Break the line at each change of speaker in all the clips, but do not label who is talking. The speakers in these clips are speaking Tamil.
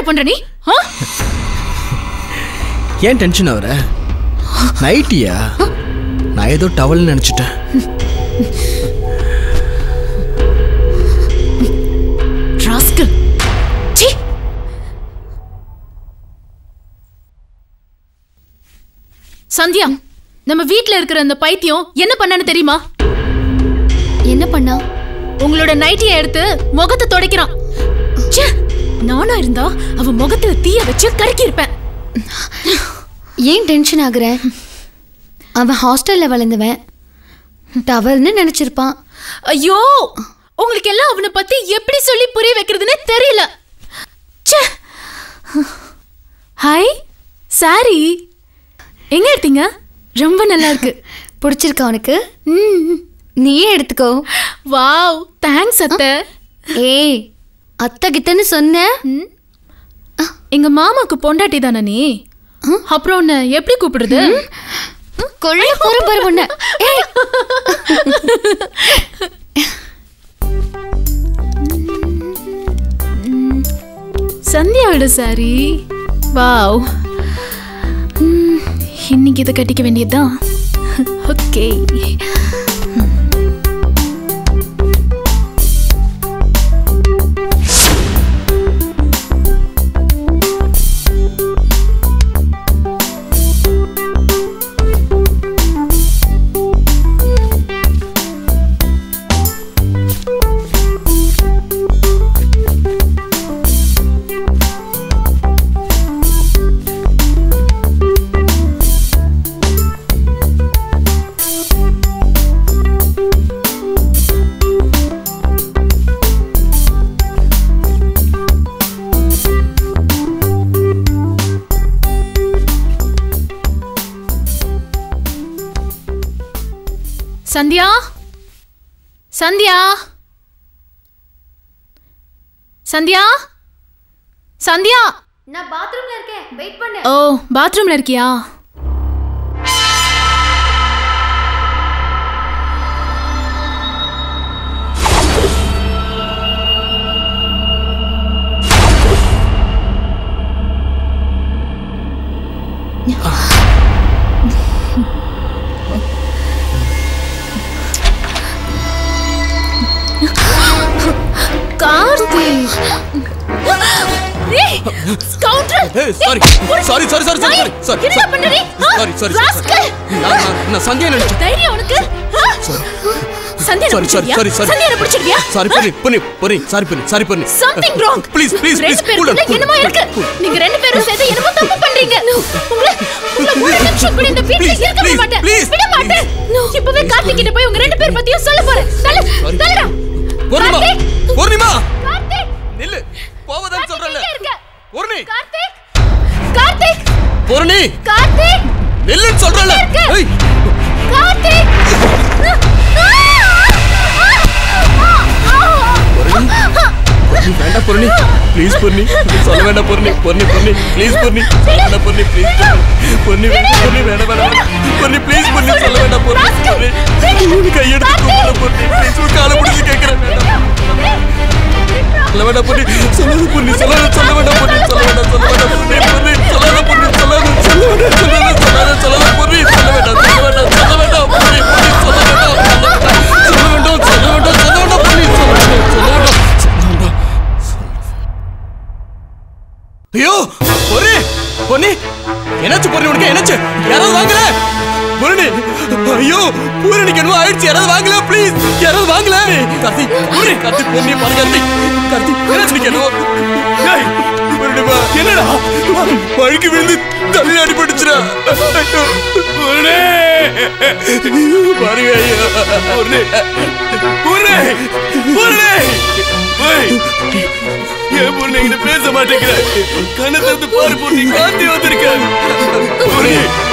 பண்ற நீ ஆ?
ஏன் டென்ஷன் ஆகுற நைட்டியா நான் ஏதோ டவல்னு நினச்சிட்டேன்
ராஸ்கல் சீ சந்தியா நம்ம வீட்ல இருக்கிற அந்த பைத்தியம் என்ன பண்ணான்னு தெரியுமா
என்ன பண்ணா
உங்களோட நைட்டியை எடுத்து முகத்தை துடைக்கிறான் ச்சே, நானா இருந்தா அவ முகத்துல தீய வச்சு கருக்கி இருப்பேன்
ஏன் டென்ஷன் ஆகுற அவன் ஹாஸ்டல்ல வளர்ந்தவன் டவல்னு நினைச்சிருப்பான்
ஐயோ உங்களுக்கு எல்லாம் அவனை பத்தி எப்படி சொல்லி புரிய வைக்கிறதுனே தெரியல ச்சே. ஹாய் சாரி எங்க எடுத்தீங்க ரொம்ப நல்லா இருக்கு
பிடிச்சிருக்கா உனக்கு
ம்.
நீயே எடுத்துக்கோ
வாவ் தேங்க்ஸ் அத்தை
ஏய் அத்தை கிட்டன்னு சொன்ன
ம். எங்க மாமாக்கு பொண்டாட்டி தானே நீ அப்புறம் உன்னை எப்படி கூப்பிடுறது
கொள்ள போற பாரு பொண்ணு ஏய்
சந்தியாவோட சாரி வாவ் ம், இன்னைக்கு இதை கட்டிக்க வேண்டியதுதான் ஓகே சந்தியா சந்தியா சந்தியா சந்தியா
நான் பாத்ரூம்ல இருக்கேன் வெயிட் பண்ணு
ஓ பாத்ரூம்ல இருக்கியா கார்த்திக் ஏய், scoundrel!
Sorry sorry sorry sorry sorry
நாய்,
சாரி
என்னடா பண்ற நீ? ஆ?
Sorry sorry
rascal!
நான் நான்- நான் சந்தியா நினைச்சேன்
தைரியம் உனக்கு ஆ? சந்தியானை
சாரி சாரி
பிடிச்சிருக்கியா?
சாரி சாரி
சந்தியானை பிடிச்சிருக்கியா?
சாரி பண்ணி பண்ணி பண்ணி சாரி பண்ணி சாரி பண்ணி
Something wrong.
Please please please
ரெண்டு பேருக்குள்ள என்னமோ இருக்கு. நீங்க ரெண்டு பேரும் சேர்ந்து என்னமோ தப்பு பண்றீங்க. உங்களை- உங்களை ஒரு நிமிஷம் கூட இந்த வீட்டுல
Please,
இருக்க
please,
மாட்டேன்.
please,
விட மாட்டேன். இப்பவே கார்த்திக் கிட்ட போய் உங்க ரெண்டு பேர் பத்தியும் சொல்ல போறேன். தள்ளு,
Sorry.
தள்ளுடா.
பூர்ணிமா
கார்த்திக்,
பூர்ணிமா
கார்த்திக்,
நில்லு போவதான்
கார்த்திக்
சொல்றல
எங்க இருக்க?
பூர்ணி
கார்த்திக், கார்த்திக்,
பூர்ணி
கார்த்திக்,
நில்லுன்னு சொல்றல
இருக்கு.
ஏய்
கார்த்திக்.
பூர்ணி வேண்டாம் பூர்ணி ப்ளீஸ் பூர்ணி நீ சொல்ல வேண்டாம் பூர்ணி பூர்ணி பூர்ணி ப்ளீஸ் பூர்ணி வேண்டாம் பூர்ணி ப்ளீஸ் பூர்ணி வேண்டாம் பூர்ணி வேண்டாம் வேண்டாம் பூர்ணி ப்ளீஸ் பூர்ணி சொல்ல வேண்டாம் பூர்ணி பூர்ணி கையெடுத்து கூப்பிட பூர்ணி ப்ளீஸ் உன் காலை பிடிச்சி கேட்கிறேன் வேண்டாம் சொல்ல வேண்டாம் பூர்ணி சொல்லாத பூர்ணி சொல்லாத சொல்ல வேண்டாம் பூர்ணி சொல்ல வேண்டாம் சொல்ல வேண்டாம் பூர்ணி பூர்ணி சொல்லாத பூர்ணி சொல்லாத சொல்ல வேண்டாம் சொல்லாத சொல்லாத சொல்லாத பூர்ணி சொல்ல வேண்டாம் சொல்ல வேண்டாம் சொல்ல வேண்டாம் பூர்ணி பூர்ணி சொல்ல வேண்டாம் சொல்ல வேண்டாம் சொல்ல வேண்டாம் சொல்ல வேண்டாம் பூர்ணி சொல்ல வேண்டாம் சொல்ல வேண்டாம் சொல்ல வேண்டாம் ஐயோ பொண்ணு பொண்ணு என்னாச்சு பொண்ணு உனக்கு என்னாச்சு யாராவது வாங்கல பொண்ணு ஐயோ பூரணிக்கு என்னமோ ஆயிடுச்சு யாராவது வாங்கல ப்ளீஸ் யாராவது வாங்கல கார்த்தி பொண்ணு கார்த்தி பொண்ணு பாரு கார்த்தி கார்த்தி என்னாச்சு நீக்கு என்னவோ ஏய், பொண்ணுமா, என்னடா வழுக்கி விழுந்து தள்ளி அடிபட்டுச்சுடா பொண்ணு பாருங்க ஐயோ பொண்ணு பொண்ணு பொண்ணு ஏய், ஏன் பொண்ணு என்கிட்ட பேச மாட்டேங்கிற கண்ணை திறந்து பாரு பொண்ணு காந்தி வந்திருக்க பொண்ணு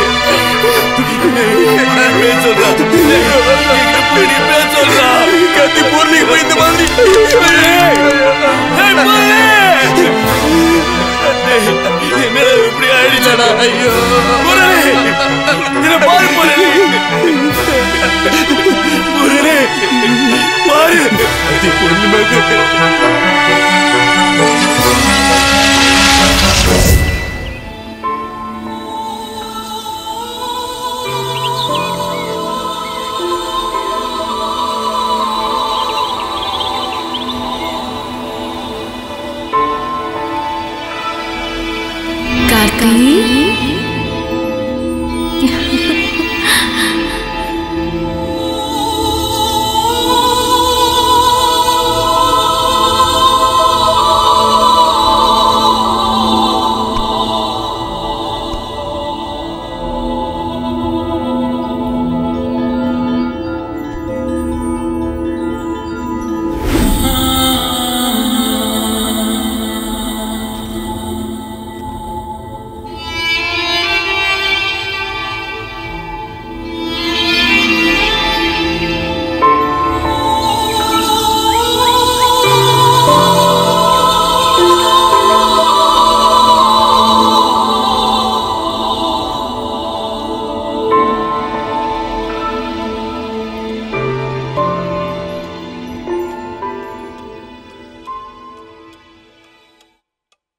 பேச சொல்றா என்கிட்ட போய் நீ பேச சொல்றா காந்தி பொண்ணு போய் இந்த மாதிரி ஏய், பொண்ணு! என்னடா இப்படி ஆயிடுச்சடா ஐயோ பொண்ணு இதை பாரு பொண்ணு பொண்ணு பாரு பொண்ணு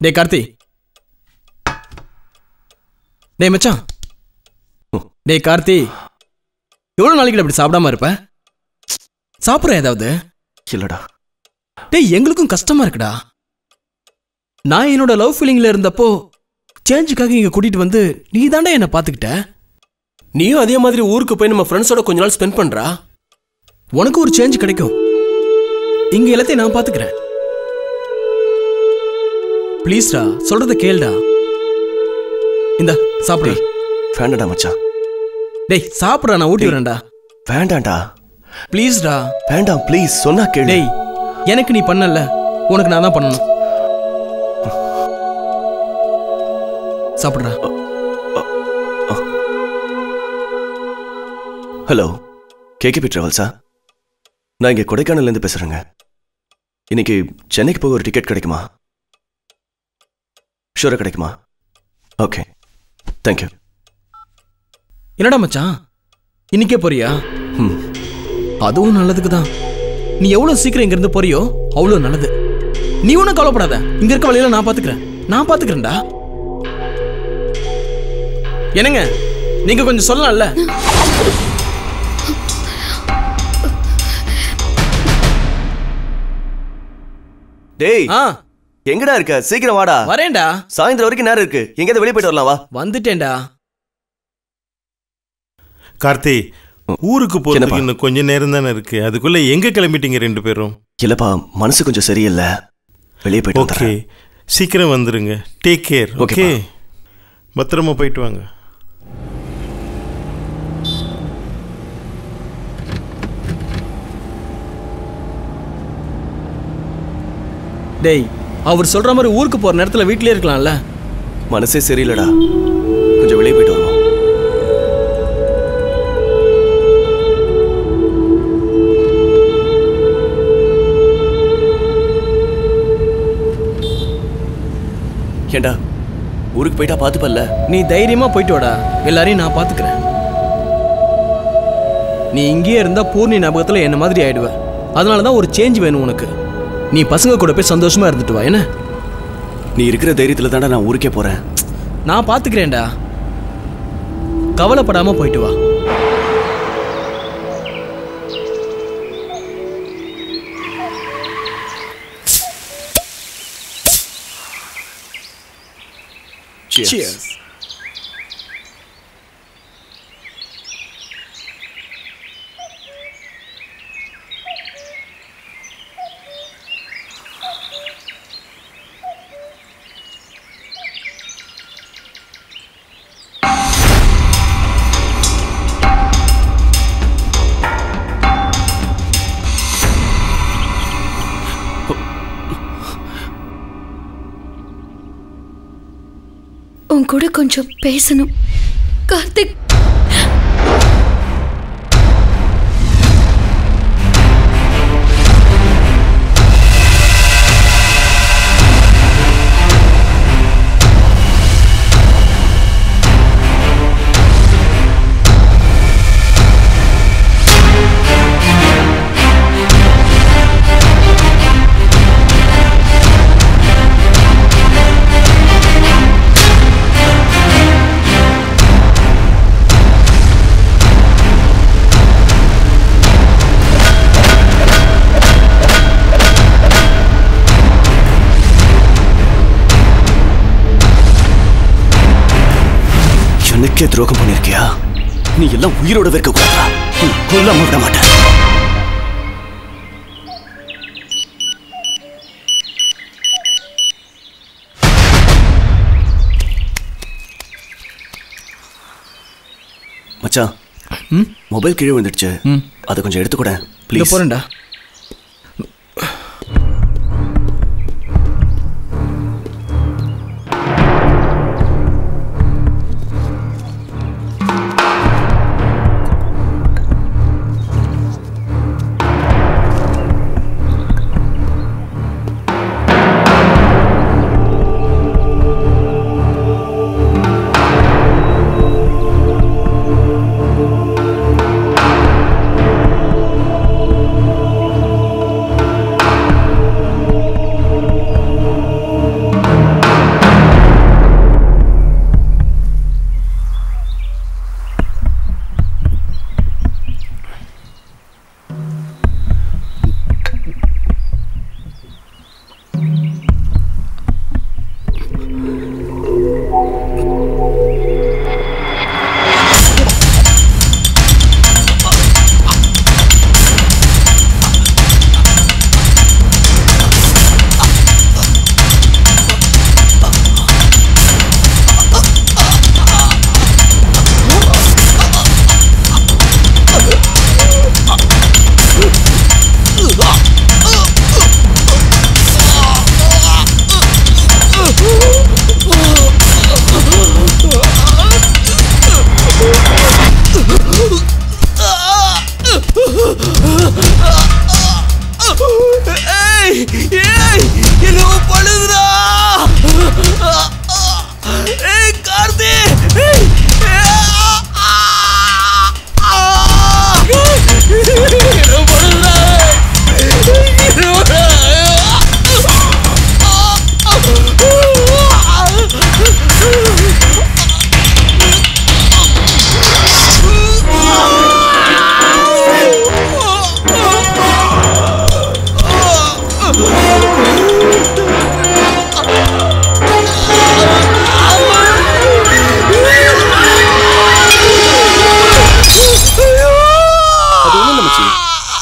டேய் கார்த்தி டேய் மச்சான் டேய் கார்த்தி எவ்வளோ நாளைக்கு அப்படி சாப்பிடாம இருப்ப சாப்பிட்ற ஏதாவது
இல்லடா
டேய் எங்களுக்கும் கஷ்டமா இருக்குடா நான் என்னோட லவ் ஃபீலிங்ல இருந்தப்போ சேஞ்சுக்காக இங்க கூட்டிட்டு வந்து நீ தாண்டா என்ன பாத்துக்கிட்ட
நீயும் அதே மாதிரி ஊருக்கு போய் நம்ம ஃப்ரெண்ட்ஸோட கொஞ்ச நாள் ஸ்பெண்ட் பண்றா
உனக்கு ஒரு சேஞ்ச் கிடைக்கும் இங்க எல்லாத்தையும் நான் பாத்துக்கிறேன் ப்ளீஸ்டா சொல்றத கேளுடா இந்த சாப்பிடு
டேய் வேண்டாம்டா மச்சான்
டேய் சாப்பிட்றா நான் ஊட்டி வரேன்டா
வேண்டாம்டா
ப்ளீஸ்டா
வேண்டாம் ப்ளீஸ் சொன்னா கேளு
டேய் எனக்கு நீ பண்ணல உனக்கு நான் தான் பண்ணணும் சாப்பிடுறா
ஹலோ கேகேபி டிராவல்ஸா நான் இங்கே கொடைக்கானல்லேருந்து பேசுகிறேங்க இன்னைக்கு சென்னைக்கு போக ஒரு டிக்கெட் கிடைக்குமா ஷூராக கிடைக்குமா ஓகே தேங்க்யூ
என்னடா மச்சான் இன்னைக்கே போறியா
ம்
அதுவும் நல்லதுக்கு தான் நீ எவ்வளவு சீக்கிரம் இங்க இருந்து போறியோ அவ்வளவு நல்லது நீ ஒன்றும் கவலைப்படாத இங்க இருக்க வழியில நான் பாத்துக்கிறேன் நான் பாத்துக்கிறேன்டா என்னங்க நீங்க கொஞ்சம் சொல்லலாம்ல
டேய்
ஆ
எங்கடா இருக்க சீக்கிரம் வாடா
வரேன்டா
சாயந்தரம் வரைக்கும் நேரம் இருக்கு எங்கேயாவது வெளியே போயிட்டு வரலாம் வா
வந்துட்டேன்டா
கார்த்தி ஊருக்கு
என்னப்பா?
போறதுக்கு இன்னும் கொஞ்ச நேரம் தானே இருக்கு அதுக்குள்ள எங்க கிளம்பிட்டீங்க ரெண்டு பேரும்
இல்லப்பா மனசு கொஞ்சம் சரியில்லை வெளியே போயிட்டு
ஓகே
வந்துடுறேன்
சீக்கிரம் வந்துருங்க டேக் கேர் ஓகே
ஓகேப்பா.
பத்திரமா போயிட்டு வாங்க
டேய் அவர் சொல்ற மாதிரி ஊருக்கு போற நேரத்துல வீட்லயே இருக்கலாம்ல
மனசே சரியில்லடா கொஞ்சம் வெளியே போயிட்டு வருவோம் ஏண்டா ஊருக்கு போயிட்டா பார்த்துப்பல்ல
நீ தைரியமா போயிட்டு வாடா எல்லாரையும் நான் பாத்துக்கிறேன் நீ இங்கேயே இருந்தா பூர்ணி ஞாபகத்துல என்ன மாதிரி ஆயிடுவ அதனால தான் ஒரு சேஞ்ச் வேணும் உனக்கு நீ பசங்க கூட போய் சந்தோஷமா இருந்துட்டு வா என்ன
நீ இருக்கிற தைரியத்துல தாண்டா நான் ஊருக்கே போறேன்
நான் பாத்துக்கிறேன்டா கவலைப்படாம போயிட்டு வா Cheers.
உன் கூட கொஞ்சம் பேசணும் கார்த்திக்
எனக்கே துரோகம் பண்ணிருக்கியா நீ எல்லாம் உயிரோட இருக்க கூடாதா கொல்லாம விட மாட்டேன் மச்சான்
ம்?
மொபைல் கீழே விழுந்துடுச்சு
ம்.
அதை கொஞ்சம் எடுத்துக்கூட
இங்க
ப்ளீஸ்
போறேன்டா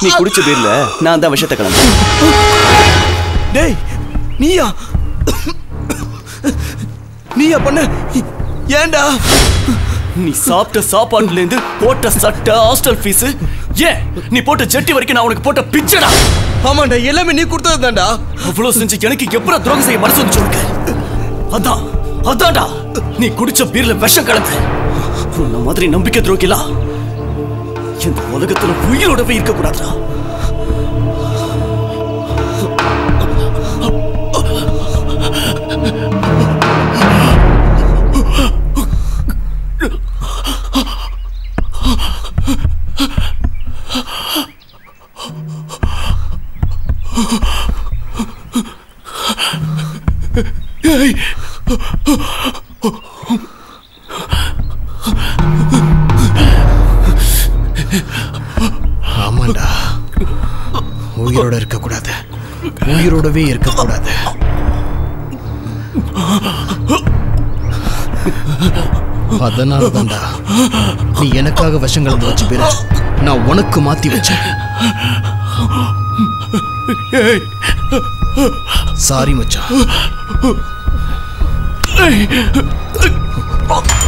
நீ குடிச்ச பேர்ல நான் தான் விஷத்தை கலந்தேன்
டேய் நீயா நீயா பண்ண ஏன்டா
நீ சாப்பிட்ட சாப்பாட்டுல இருந்து போட்ட சட்டை ஹாஸ்டல் ஃபீஸ் ஏன் நீ போட்ட ஜெட்டி வரைக்கும் நான் உனக்கு போட்ட பிச்சடா
ஆமாண்டா எல்லாமே நீ கொடுத்தது தான்டா
அவ்வளவு செஞ்சு எனக்கு எப்படா துரோகம் செய்ய மனசு வந்துச்சு உனக்கு அதான் அதான்டா நீ குடிச்ச பீர்ல விஷம் கலந்து உன்ன மாதிரி நம்பிக்கை துரோகிலாம் இந்த உலகத்துல உயிரோடவே இருக்க கூடாதுடா
ஆமாண்டா உயிரோட இருக்கக்கூடாது உயிரோடவே இருக்கக்கூடாது அதனால தான்டா நீ எனக்காக விஷம் கலந்து வச்ச பேர நான் உனக்கு மாத்தி வச்சேன் சாரி மச்சான்